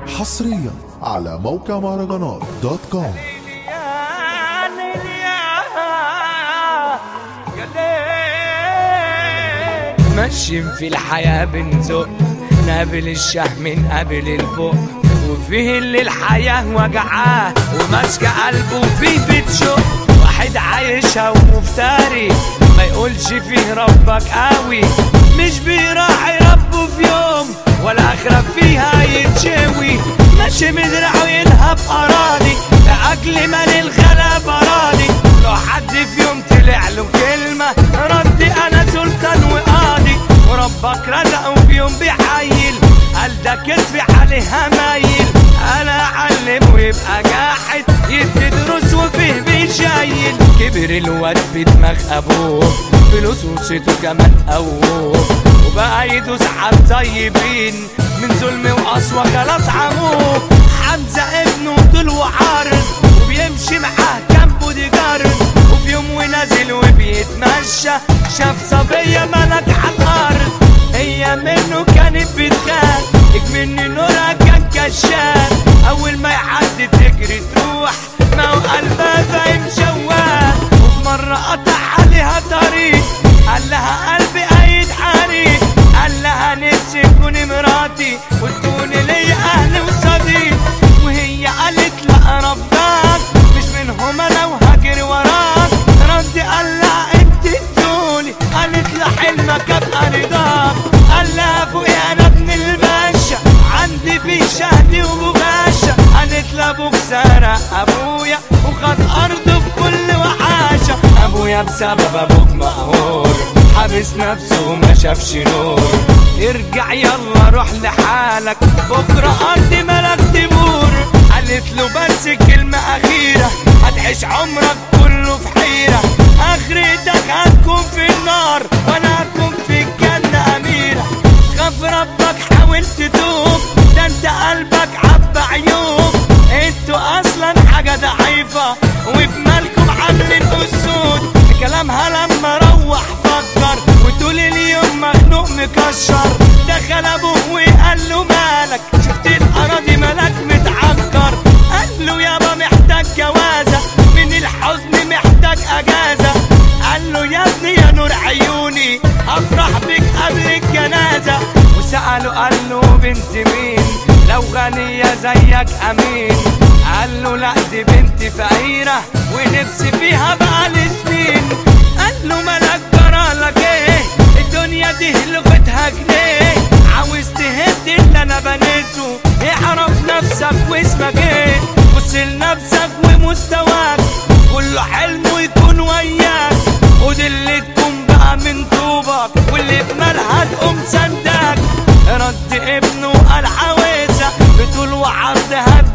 حصريا على موقع مهرجانات دوت كوم ماشيين في الحياة بنزق نقابل الشه من قبل البق وفيه اللي الحياة وجعاه وماسكة قلبه وفيه بتشق واحد عايشها ومفتري ما يقولش فيه ربك قوي مش بيراعي ربه في يوم ولا آخرة فيها يتشوي ماشي مدرعه ينهب أراضي لأجل مال الغلب أراضي لو حد في يوم طلع له كلمة ردي أنا سلطان وقاضي وربك رزقه في يوم بيحيل قال ده كتفي عليها مايل انا اعلم ويبقى جاحد يدي دروس وفيه بيشيل كبر الواد بدماغ ابوه فلوس وصيته كمان قوه وبقى يدوس على الطيبين من ظلم وقسوه خلاص عموه حمزه ابنه طول وعارض وبيمشي معاه كام بودي جارد وفي يوم ونازل وبيتمشى شاف صبيه ملك على الارض هي منه كانت بتخاف مني نورها كان كشاف اول ما يعدي تجري تروح ما هو قلبها فاهم شواف وفي مرة قطع عليها طريق قال لها قلبي قايد حريق قال لها نفسي تكوني مراتي وتكوني لي اهل وصديق وهي قالت لا رفضاك مش منهم انا وهجري وراك ردي قال لها انت تقولي قالت له حلمك ابقى رضاك قال لها فوقي انا ابن الباشا عندي في شهدي وبغاشا قالت لابوك سرق ابويا وخد ارضه بكل وحاشة ابويا بسبب ابوك مقهور حابس نفسه وما شافش نور ارجع يلا روح لحالك بكرة ارضي ملك تبور قالت له بس كلمة اخيرة هتعيش عمرك كله في حيرة اخرتك هتكون في النار وانا هكون في الجنة اميرة خاف ربك حاول تتوب ده انت قلبك عب عيوب انتوا اصلا حاجة ضعيفة وبمالكم عاملين اسود كلامها لما روح فكر وطول اليوم مخنوق مكشر دخل ابوه وقال له مالك شفت الاراضي مالك متعكر قال له يابا محتاج جوازة من الحزن محتاج اجازة قال له يا ابني يا نور عيوني افرح بك قبل الجنازة وسأله قال له بنت مين لو غنية زيك امين قال له لا دي بنت فقيرة ونفسي فيها بقالي سنين قال له مالك جرالك ايه الدنيا دي لغتها جنيه عاوز تهد اللي انا بنيته اعرف نفسك واسمك ايه بص لنفسك ومستواك كله حلمه يكون وياك ودي اللي تكون بقى من طوبك واللي بمالها تقوم سندك رد ابنه قال عاوزة بطول وعرض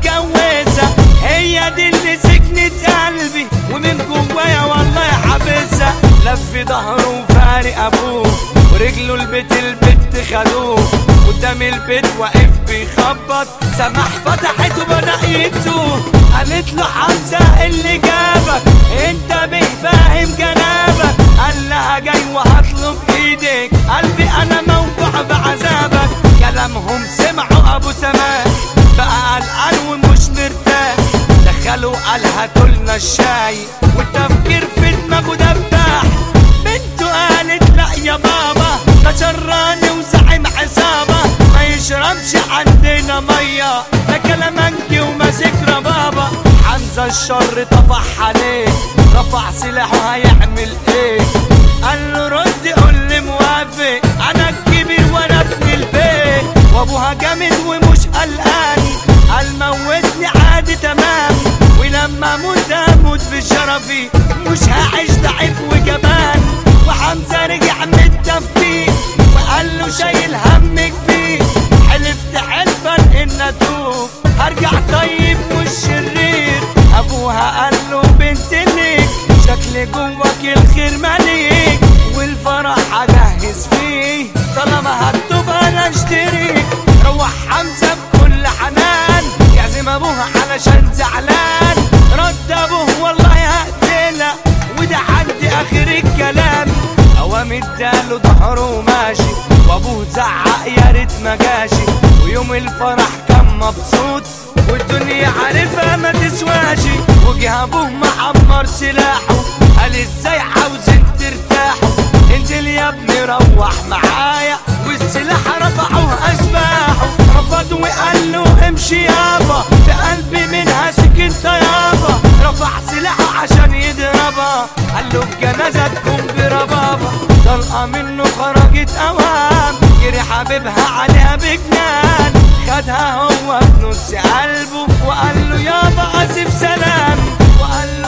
هتجوزها هي دي اللي سكنت قلبي ومن جوايا والله حابسها لف ظهره وفارق ابوه ورجله البيت البت خدوه قدام البيت واقف بيخبط سمح فتحت وبدا يتوه قالت له حمزه اللي جابك انت بيه فاهم جنابك قال لها جاي وهطلب ايدك قلبي انا موجوع بعذابك كلامهم سمعوا ابو سماح بقى قلقان ومش مرتاح دخلوا قال هاتولنا الشاي والتفكير في دماغه دباح بنته قالت لا يا بابا ده شراني وزعيم عصابة ما يشربش عندنا مية ده كلامنجي وماسك ربابة حمزة الشر طفح عليه رفع سلاحه هيعمل ايه قال له رد قول لي موافق انا الكبير وانا ابن البيت وابوها جامد ومش قلقان قال موتني عادي تمام ولما اموت اموت بشرفي مش هعيش ضعيف وجبان وحمزه رجع من التفكير وقال له شايل هم كبير حلفت حلفا ان اتوب هرجع طيب مش شرير ابوها قال له بنت ليك شكل جواك الخير مليك والفرح هجهز فيه طالما هتوب انا اشتريك روح حمزه بكل حنان يعزم ابوها علشان زعلان رد ابوه والله هقتلها وده عندي اخر الكلام قوام اداله ظهره وماشي وابوه زعق يا ريت ما جاشي ويوم الفرح كان مبسوط موت والدنيا عارفها ما تسواشي وجه ابوه معمر سلاحه قال ازاي عاوزك ترتاحوا انزل يا ابني روح معايا والسلاح رفعوه اشباحه رفض وقال له امشي يابا في قلبي منها سكنت يابا رفع سلاحه عشان يضربها قال له الجنازه تكون بربابه طلقه منه خرجت اوام جري حبيبها عليها بجنان خدها هو في نص قلبه وقال له يابا اسف سلام وقال